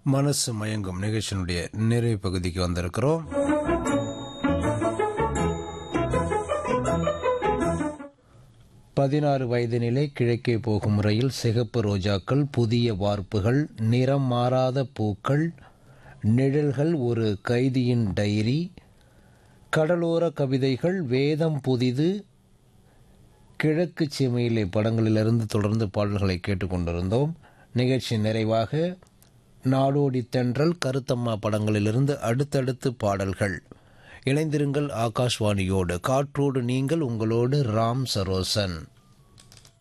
மனசு மயங்கும் நிகழ்ச்சியினுடைய நிறைவு பகுதிக்கு வந்திருக்கிறோம் பதினாறு வயதினிலே கிழக்கே போகும் முறையில் சிகப்பு ரோஜாக்கள் புதிய வார்ப்புகள் நிறம் மாறாத பூக்கள் நிழல்கள் ஒரு கைதியின் டைரி கடலோர கவிதைகள் வேதம் புதிது கிழக்கு சீமையிலே படங்களிலிருந்து தொடர்ந்து பாடல்களை கேட்டுக்கொண்டிருந்தோம் நிகழ்ச்சி நிறைவாக நாடோடி தென்றல் கருத்தம்மா படங்களிலிருந்து அடுத்தடுத்து பாடல்கள் இணைந்திருங்கள் ஆகாஷ்வாணியோடு காற்றோடு நீங்கள் உங்களோடு ராம் சரோசன்